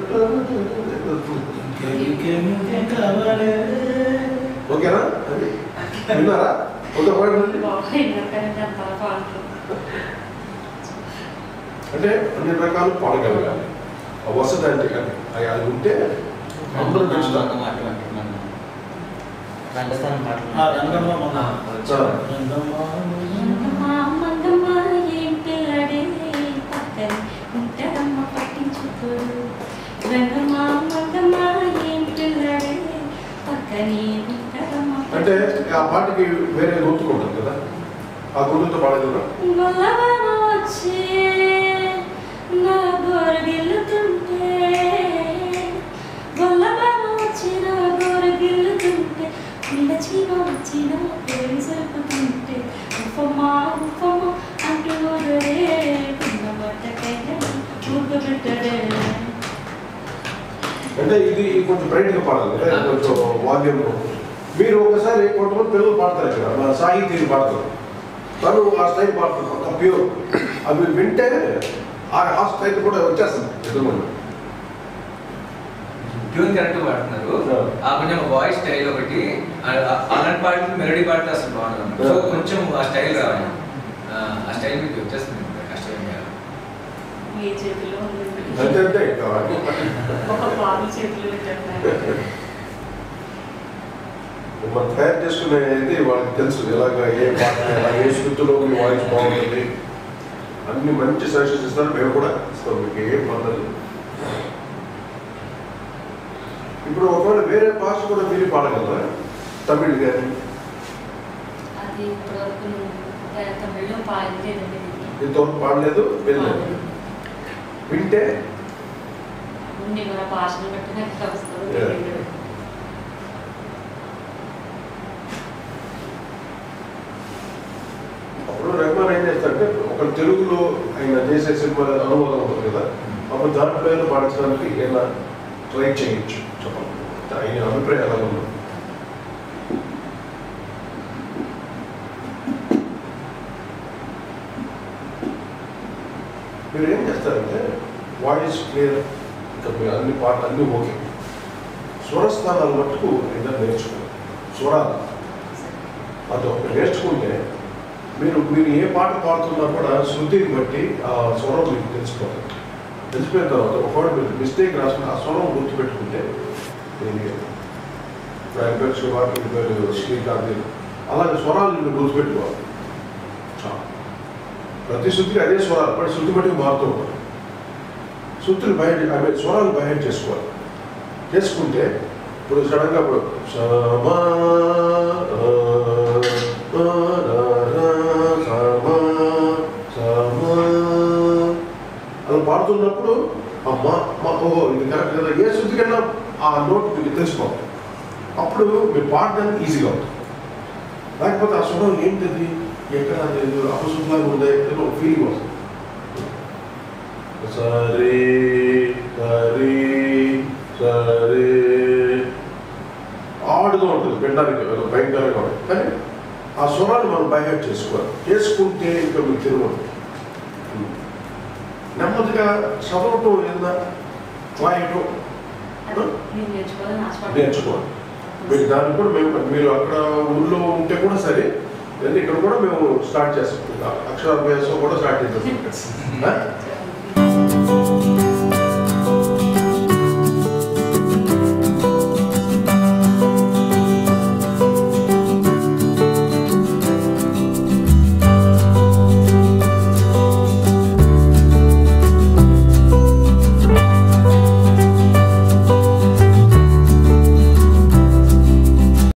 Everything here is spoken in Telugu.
ఓకేనా అది విన్నారా ఒక పాట ఉంది. అంటే అన్ని రకాలు పాడగలగాలి ఆ వసతి అంటే కానీ అవి అది ఉంటే అందరూ పెంచుతారు రంగస్థానం పాటలు ఆ రంగంలో మన చాలా. మంగమ్మ మంగమ్మ ఏం పిల్లడే పక్కన ఉంటాడమ్మ పట్టించుకోడు రంగమ్మ మంగమ్మ ఏం పిల్లడే పక్కనే ఉంటాడమ్మ అంటే ఆ పాటకి వేరే గొంతుకుంటుంది కదా ఆ గొంతుతో పాడగలరా గొల్లవాన వచ్చి నా గోరగిల్లుతుంటే గొల్లవాన వచ్చి నా గోరగిల్లుతుంటే పిల్ల చీమ వచ్చి నా పేరు సరుకుతుంటే ఉఫమ్మా ఉఫమ్మ అంటూ ఊరడే పిల్ల బట్టకైనా చూపు పెట్టడే అంటే ఇది కొంచెం బ్రైట్గా పాడాలి కదా కొంచెం వాల్యూమ్ మీరు ఒకసారి కొంతమంది పిల్లలు పాడతారు ఇక్కడ మన సాయి తీరు పాడతారు తను ఆ స్టైల్ పాడుతున్నారు ప్యూర్ అవి వింటే ఆ ఆ స్టైల్ కూడా వచ్చేస్తుంది ఎదురుకుండా ట్యూన్ కరెక్ట్ పాడుతున్నారు Yeah. ఆ కొంచెం వాయిస్ స్టైల్ ఒకటి ఆ- ఆ- అలాంటి పాటలు మెలడీ పాటలు అసలు బాగుంటుంది సో Yeah. కొంచెం ఆ స్టైల్ రావాలి ఆ, ఆ స్టైల్ మీకు వచ్చేస్తుంది కష్టం కాదు. మీ చేతిలో ఉంది అంతే అంతే ఇంకా ఒక పాలు చేతిలో పెట్టారు మనం తయారు చేసుకునేది వాళ్ళకి తెలుసు ఎలాగ ఏ పాట ఎలా ఏ శృతిలో మీ వాయిస్ బాగుంటుంది అన్ని మంచి సజెషన్స్ ఇస్తారు మేము కూడా ఇస్తాం మీకు ఏం పర్లేదు ఇప్పుడు ఒకవేళ వేరే భాష కూడా మీరు పాడగలరా తమిళ్ కానీ అది ఇప్పటివరకు నేను తమిళ్లో పాడలేదండి ఇంతవరకు పాడలేదు వెళ్ళలేదు వింటే ఉండి మన భాషను బట్టి నాకు వస్తుంది Yeah. అప్పుడు రహమాన్ ఏం చేస్తాడంటే ఒక తెలుగులో ఆయన చేసే సినిమా అనువాదం ఉంటుంది కదా అప్పుడు దాంట్లో ఏదో పాడించడానికి ఏమైనా ట్రై చేయొచ్చు చెప్పండి ఆయన అభిప్రాయం ఎలా ఉంది మీరు ఏం చేస్తారంటే వాయిస్ క్లియర్ ఇంకా మీ అన్ని పాటలు అన్నీ ఓకే స్వరస్థానాలు మట్టుకు ఏదైనా నేర్చుకోవాలి స్వరాలు అది ఒకటి నేర్చుకుంటే మీరు మీరు ఏ పాట పాడుతున్నా కూడా శృతిని బట్టి ఆ స్వరం మీకు తెలిసిపోతుంది తెలిసిపోయిన తర్వాత ఒకవేళ మీరు మిస్టేక్ రాసుకుని ఆ స్వరం గుర్తుపెట్టుకుంటే ఏమి లేదు. ఇప్పుడు ఆయన పేరు శివ మీ పేరు శ్రీకాంత్ అలాగే స్వరాలు మీరు గుర్తుపెట్టుకోవాలి చాలు. ప్రతి శృతికి అదే స్వరాలు బట్ శృతి బట్టి మారుతూ ఉంటారు శృతులు బయట అవి స్వరాలు బయట చేసుకోవాలి చేసుకుంటే ఇప్పుడు సడన్గా ఇప్పుడు సమా సమా సమా అలా పాడుతున్నప్పుడు అమ్మా మా ఓహో ఇది కరెక్ట్ కదా ఏ శృతికైనా ఆ నోట్ మీకు తెలిసిపోతుంది అప్పుడు మీరు పాడడానికి ఈజీగా ఉంటుంది లేకపోతే ఆ స్వరం ఏంటిది ఎక్కడ లేదు అపశుభ్రంగా ఉందా ఏదో ఒక ఫీలింగ్ వస్తుంది సరే సరే సరే ఆడుగా ఉంటుంది వినడానికి ఏదో భయంకరంగా ఉంటుంది కానీ ఆ స్వరాన్ని మనం బైహెడ్ చేసుకోవాలి చేసుకుంటే ఇంకా మీకు తిరుగుతుంది నెమ్మదిగా చదవటం ఏదైనా రాయటం అది నేను నేర్చుకోవాలని ఆశపడ్డాను నేర్చుకోవాలి మీకు దాన్ని కూడా మేము మీరు అక్కడ ఊళ్ళో ఉంటే కూడా సరే లేదా ఇక్కడ కూడా మేము స్టార్ట్ చేస్తాం అక్షరాభ్యాసం కూడా స్టార్ట్ చేస్తాం ఆ?